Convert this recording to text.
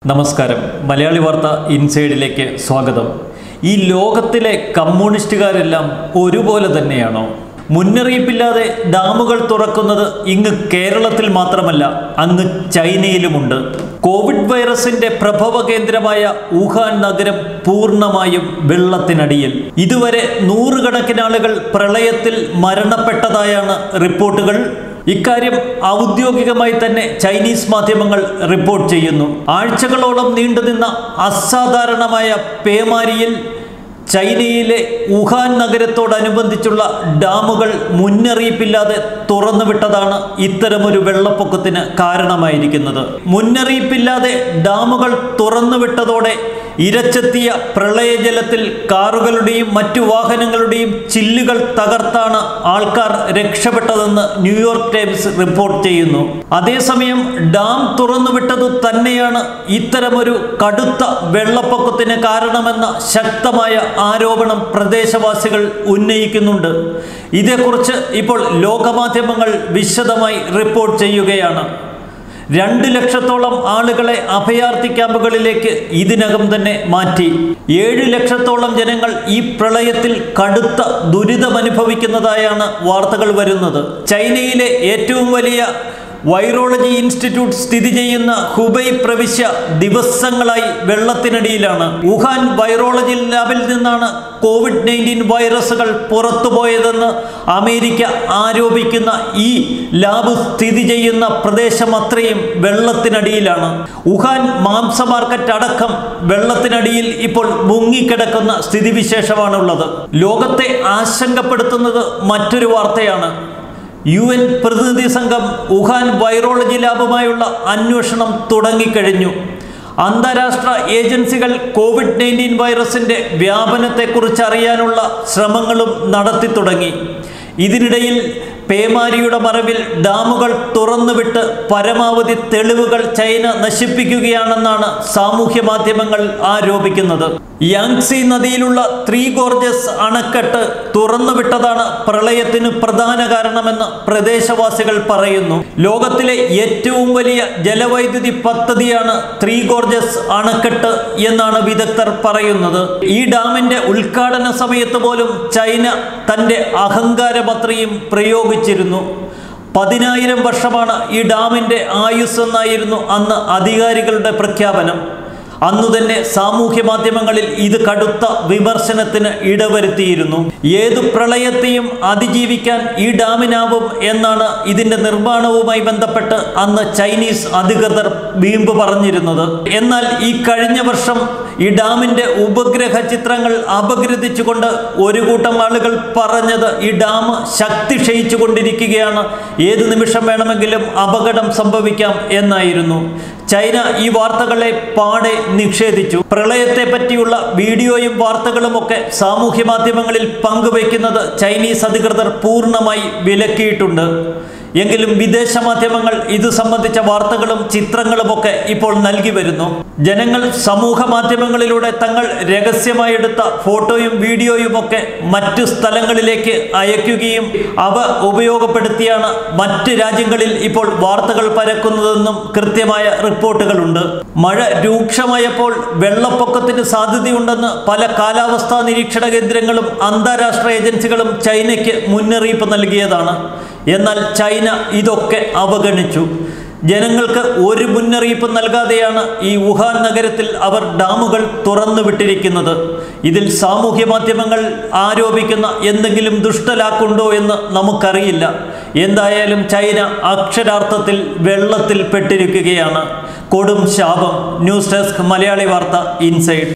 നമസ്കാരം മലയാളി വാർത്ത ഇൻസൈഡിലേക്ക് സ്വാഗതം ഈ ലോകത്തിലെ കമ്മ്യൂണിസ്റ്റുകാരെല്ലാം ഒരുപോലെ തന്നെയാണോ മുന്നറിയിപ്പില്ലാതെ ഡാമുകൾ തുറക്കുന്നത് ഇങ്ങ് കേരളത്തിൽ മാത്രമല്ല അങ്ങ് ചൈനയിലുമുണ്ട് കോവിഡ് വൈറസിന്റെ പ്രഭവ കേന്ദ്രമായ വുഹാൻ നഗരം പൂർണ്ണമായും വെള്ളത്തിനടിയിൽ ഇതുവരെ നൂറുകണക്കിന് ആളുകൾ പ്രളയത്തിൽ മരണപ്പെട്ടതായാണ് റിപ്പോർട്ടുകൾ ഇക്കാര്യം ഔദ്യോഗികമായി തന്നെ ചൈനീസ് മാധ്യമങ്ങൾ റിപ്പോർട്ട് ചെയ്യുന്നു ആഴ്ചകളോളം നീണ്ടുനിന്ന അസാധാരണമായ പേമാരിയിൽ ചൈനയിലെ വുഹാൻ നഗരത്തോടനുബന്ധിച്ചുള്ള ഡാമുകൾ മുന്നറിയിപ്പില്ലാതെ തുറന്നുവിട്ടതാണ് ഇത്തരമൊരു വെള്ളപ്പൊക്കത്തിന് കാരണമായിരിക്കുന്നത് മുന്നറിയിപ്പില്ലാതെ ഡാമുകൾ തുറന്നുവിട്ടതോടെ ഇരച്ചെത്തിയ പ്രളയജലത്തിൽ കാറുകളുടെയും മറ്റു വാഹനങ്ങളുടെയും ചില്ലുകൾ തകർത്താണ് ആൾക്കാർ രക്ഷപ്പെട്ടതെന്ന് ന്യൂയോർക്ക് ടൈംസ് റിപ്പോർട്ട് ചെയ്യുന്നു അതേസമയം ഡാം തുറന്നുവിട്ടതു തന്നെയാണ് ഇത്തരമൊരു കടുത്ത വെള്ളപ്പൊക്കത്തിന് കാരണമെന്ന ശക്തമായ ആരോപണം പ്രദേശവാസികൾ ഉന്നയിക്കുന്നുണ്ട് ഇതേക്കുറിച്ച് ഇപ്പോൾ ലോകമാധ്യമങ്ങൾ വിശദമായി റിപ്പോർട്ട് ചെയ്യുകയാണ് രണ്ട് ലക്ഷത്തോളം ആളുകളെ അഭയാർത്ഥി ക്യാമ്പുകളിലേക്ക് ഇതിനകം തന്നെ മാറ്റി ഏഴ് ലക്ഷത്തോളം ജനങ്ങൾ ഈ പ്രളയത്തിൽ കടുത്ത ദുരിതമനുഭവിക്കുന്നതായാണ് വാർത്തകൾ വരുന്നത് ചൈനയിലെ ഏറ്റവും വലിയ വൈറോളജി ഇൻസ്റ്റിറ്റ്യൂട്ട് സ്ഥിതി ചെയ്യുന്ന ഹുബൈ പ്രവിശ്യ ദിവസങ്ങളായി വെള്ളത്തിനടിയിലാണ് വുഹാൻ വൈറോളജി ലാബിൽ നിന്നാണ് കോവിഡ് നയൻറ്റീൻ വൈറസുകൾ പുറത്തുപോയതെന്ന് അമേരിക്ക ആരോപിക്കുന്ന ഈ ലാബ് സ്ഥിതി ചെയ്യുന്ന പ്രദേശം അത്രയും വെള്ളത്തിനടിയിലാണ് വുഹാൻ മാംസ മാർക്കറ്റ് അടക്കം വെള്ളത്തിനടിയിൽ ഇപ്പോൾ മുങ്ങിക്കിടക്കുന്ന സ്ഥിതിവിശേഷമാണുള്ളത് ലോകത്തെ ആശങ്കപ്പെടുത്തുന്നത് മറ്റൊരു വാർത്തയാണ് യു എൻ പ്രതിനിധി സംഘം വുഹാൻ വൈറോളജി ലാബുമായുള്ള അന്വേഷണം തുടങ്ങിക്കഴിഞ്ഞു അന്താരാഷ്ട്ര ഏജൻസികൾ കോവിഡ് നയൻറ്റീൻ വൈറസിൻ്റെ വ്യാപനത്തെക്കുറിച്ച് അറിയാനുള്ള ശ്രമങ്ങളും നടത്തി തുടങ്ങി ഇതിനിടയിൽ പേമാരിയുടെ മറവിൽ ഡാമുകൾ തുറന്നുവിട്ട് പരമാവധി തെളിവുകൾ ചൈന നശിപ്പിക്കുകയാണെന്നാണ് സാമൂഹ്യ മാധ്യമങ്ങൾ ആരോപിക്കുന്നത് യാങ്സി നദിയിലുള്ള ത്രീ ഗോർജസ് അണക്കെട്ട് തുറന്നുവിട്ടതാണ് പ്രളയത്തിന് പ്രധാന കാരണമെന്ന് പ്രദേശവാസികൾ പറയുന്നു ലോകത്തിലെ ഏറ്റവും വലിയ ജലവൈദ്യുതി പദ്ധതിയാണ് ത്രീ ഗോർജസ് അണക്കെട്ട് എന്നാണ് വിദഗ്ധർ പറയുന്നത് ഈ ഡാമിന്റെ ഉദ്ഘാടന സമയത്ത് പോലും ചൈന തന്റെ അഹങ്കാരപത്രയും പ്രയോഗിച്ചിരുന്നു പതിനായിരം വർഷമാണ് ഈ ഡാമിന്റെ ആയുസ് എന്നായിരുന്നു അന്ന് അധികാരികളുടെ പ്രഖ്യാപനം അന്നു തന്നെ സാമൂഹ്യ മാധ്യമങ്ങളിൽ ഇത് കടുത്ത വിമർശനത്തിന് ഇടവരുത്തിയിരുന്നു ഏതു പ്രളയത്തെയും അതിജീവിക്കാൻ ഈ ഡാമിനാവും എന്നാണ് ഇതിന്റെ നിർമ്മാണവുമായി ബന്ധപ്പെട്ട് അന്ന് ചൈനീസ് അധികൃതർ വീമ്പ് പറഞ്ഞിരുന്നത് എന്നാൽ ഈ കഴിഞ്ഞ വർഷം ഈ ഡാമിന്റെ ഉപഗ്രഹ ചിത്രങ്ങൾ അപഗ്രഥിച്ചുകൊണ്ട് ഒരു കൂട്ടം ആളുകൾ പറഞ്ഞത് ഈ ഡാം ശക്തി ക്ഷയിച്ചു കൊണ്ടിരിക്കുകയാണ് ഏത് നിമിഷം വേണമെങ്കിലും അപകടം സംഭവിക്കാം എന്നായിരുന്നു ചൈന ഈ വാർത്തകളെ പാടെ നിഷേധിച്ചു പ്രളയത്തെ പറ്റിയുള്ള വീഡിയോയും വാർത്തകളും ഒക്കെ സാമൂഹ്യ മാധ്യമങ്ങളിൽ പങ്കുവയ്ക്കുന്നത് ചൈനീസ് അധികൃതർ പൂർണ്ണമായി വിലക്കിയിട്ടുണ്ട് എങ്കിലും വിദേശ മാധ്യമങ്ങൾ ഇത് സംബന്ധിച്ച വാർത്തകളും ചിത്രങ്ങളുമൊക്കെ ഇപ്പോൾ നൽകി വരുന്നു ജനങ്ങൾ സമൂഹ മാധ്യമങ്ങളിലൂടെ തങ്ങൾ രഹസ്യമായി എടുത്ത ഫോട്ടോയും വീഡിയോയും ഒക്കെ മറ്റു സ്ഥലങ്ങളിലേക്ക് അയക്കുകയും അവ ഉപയോഗപ്പെടുത്തിയാണ് മറ്റ് രാജ്യങ്ങളിൽ ഇപ്പോൾ വാർത്തകൾ പരക്കുന്നതെന്നും കൃത്യമായ റിപ്പോർട്ടുകളുണ്ട് മഴ രൂക്ഷമായപ്പോൾ വെള്ളപ്പൊക്കത്തിന് സാധ്യതയുണ്ടെന്ന് പല കാലാവസ്ഥാ നിരീക്ഷണ കേന്ദ്രങ്ങളും അന്താരാഷ്ട്ര ഏജൻസികളും ചൈനയ്ക്ക് മുന്നറിയിപ്പ് നൽകിയതാണ് എന്നാൽ ചൈന ഇതൊക്കെ അവഗണിച്ചു ജനങ്ങൾക്ക് ഒരു മുന്നറിയിപ്പ് നൽകാതെയാണ് ഈ വുഹാൻ നഗരത്തിൽ അവർ ഡാമുകൾ തുറന്നു വിട്ടിരിക്കുന്നത് ഇതിൽ സാമൂഹ്യ മാധ്യമങ്ങൾ ആരോപിക്കുന്ന എന്തെങ്കിലും ദുഷ്ടലാക്കുണ്ടോ എന്ന് നമുക്കറിയില്ല എന്തായാലും ചൈന അക്ഷരാർത്ഥത്തിൽ വെള്ളത്തിൽ പെട്ടിരിക്കുകയാണ് കൊടും ശാപം ന്യൂസ് ഡെസ്ക് മലയാളി വാർത്ത ഇൻസൈഡ്